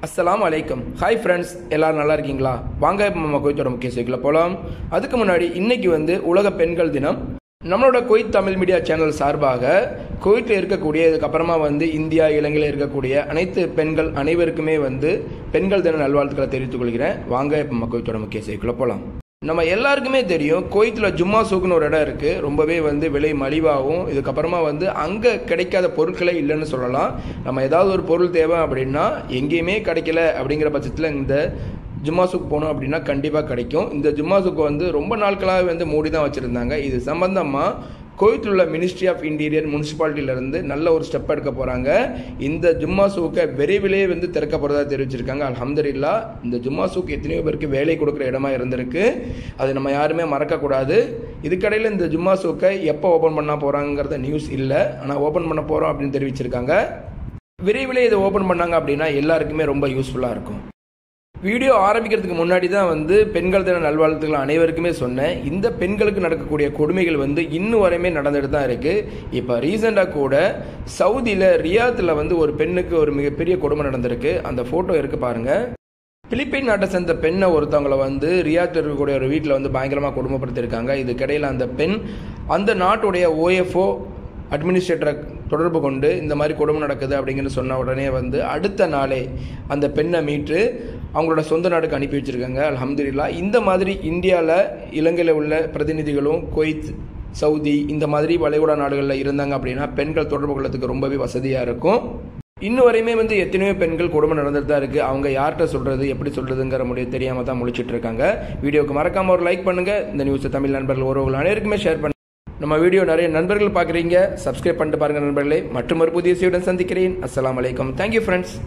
அஸ்ஸலாமு அலைக்கும் hi friends எல்லாரும் நல்லா இருக்கீங்களா வாங்க இப்போ நம்ம குவைத்தோட முக்கிய செய்திகளை போகலாம் அதுக்கு முன்னாடி இன்னைக்கு வந்து உலக பெண்கள் தினம் நம்மளோட குவைத் தமிழ் மீடியா சேனல் சார்பாக குவைத்தில் இருக்கக்கூடிய இதுக்கப்புறமா வந்து இந்தியா இலங்கையில் இருக்கக்கூடிய அனைத்து பெண்கள் அனைவருக்குமே வந்து பெண்கள் தின நல்வாழ்த்துக்களை தெரிவித்துக் கொள்கிறேன் வாங்க இப்போ நம்ம குவைத்தோட முக்கிய செய்திகளை போகலாம் நம்ம எல்லாருக்குமே தெரியும் குவைத்தில் ஜும்மா சூக்குன்னு ஒரு இடம் இருக்குது ரொம்பவே வந்து விலை மலிவாகவும் இதுக்கப்புறமா வந்து அங்கே கிடைக்காத பொருட்களே இல்லைன்னு சொல்லலாம் நம்ம ஏதாவது ஒரு பொருள் தேவை அப்படின்னா எங்கேயுமே கிடைக்கல அப்படிங்கிற பட்சத்தில் இந்த ஜும்மா சூக் போனோம் அப்படின்னா கண்டிப்பாக கிடைக்கும் இந்த ஜும்மா சூக் வந்து ரொம்ப நாட்களாக வந்து மூடி தான் வச்சுருந்தாங்க இது சம்பந்தமாக கோயத்தில் உள்ள மினிஸ்ட்ரி ஆஃப் இன்டீரியர் முனிசிபாலிட்டியிலேருந்து நல்ல ஒரு ஸ்டெப் எடுக்க போகிறாங்க இந்த ஜும்மா சூக்கை விரைவிலே வந்து திறக்க போகிறதா தெரிவிச்சிருக்காங்க அல்ஹம்துலில்லா இந்த ஜும்மா சூக் எத்தனையோ பேருக்கு வேலை கொடுக்குற இடமா இருந்திருக்கு அது நம்ம யாருமே மறக்கக்கூடாது இதுக்கடையில் இந்த ஜும்மா சூக்கை எப்போ ஓப்பன் பண்ண போகிறாங்கிறத நியூஸ் இல்லை ஆனால் ஓப்பன் பண்ண போகிறோம் அப்படின்னு தெரிவிச்சிருக்காங்க விரைவிலே இதை ஓப்பன் பண்ணாங்க அப்படின்னா எல்லாருக்குமே ரொம்ப யூஸ்ஃபுல்லாக இருக்கும் வீடியோ ஆரம்பிக்கிறதுக்கு முன்னாடி தான் வந்து பெண்கள் தின நல்வாழ்த்துக்கள் அனைவருக்குமே சொன்னேன் இந்த பெண்களுக்கு நடக்கக்கூடிய கொடுமைகள் வந்து இன்னும் வரையுமே நடந்துட்டு தான் இருக்குது இப்போ ரீசெண்டாக கூட சவுதியில் ரியாத்தில் வந்து ஒரு பெண்ணுக்கு ஒரு மிகப்பெரிய கொடுமை நடந்திருக்கு அந்த ஃபோட்டோ இருக்கு பாருங்க பிலிப்பைன் நாட்டை சேர்ந்த பெண்ணை ஒருத்தவங்களை வந்து ரியாத்தில் இருக்கக்கூடிய ஒரு வீட்டில் வந்து பயங்கரமாக கொடுமைப்படுத்தியிருக்காங்க இதுக்கிடையில் அந்த பெண் அந்த நாட்டுடைய ஓஎஃப்ஓ அட்மினிஸ்ட்ரேட்டரை தொடர்பு கொண்டு இந்த மாதிரி கொடுமை நடக்குது அப்படிங்கன்னு சொன்ன உடனே வந்து அடுத்த நாளே அந்த பெண்ணை மீட்டு அவங்களோட சொந்த நாடுக்கு அனுப்பி வச்சுருக்காங்க அலமதுல்லா இந்த மாதிரி இந்தியாவில் இலங்கையில் உள்ள பிரதிநிதிகளும் குவைத் சவுதி இந்த மாதிரி வளைகுடா நாடுகளில் இருந்தாங்க அப்படின்னா பெண்கள் தொடர்பு கொள்ளத்துக்கு ரொம்பவே வசதியாக இருக்கும் இன்னும் வரையுமே வந்து எத்தனையோ பெண்கள் கொடுமை நடந்துட்டு தான் இருக்குது அவங்க யார்கிட்ட சொல்கிறது எப்படி சொல்கிறதுங்கிற முடிவு தெரியாமல் தான் முழிச்சிட்டு இருக்காங்க வீடியோக்கு மறக்காமல் ஒரு லைக் பண்ணுங்கள் இந்த நியூஸை தமிழ் நண்பர்கள் உறவுகள் அனைவருக்குமே ஷேர் பண்ணுங்க நம்ம வீடியோ நிறைய நண்பர்கள் பார்க்குறீங்க சப்ஸ்கிரைப் பண்ணிட்டு பாருங்கள் நண்பர்களே மற்றும் ஒரு புதிய செய்யுடன் சந்திக்கிறேன் அஸ்லாம் வலைக்கம் தேங்க்யூ ஃப்ரெண்ட்ஸ்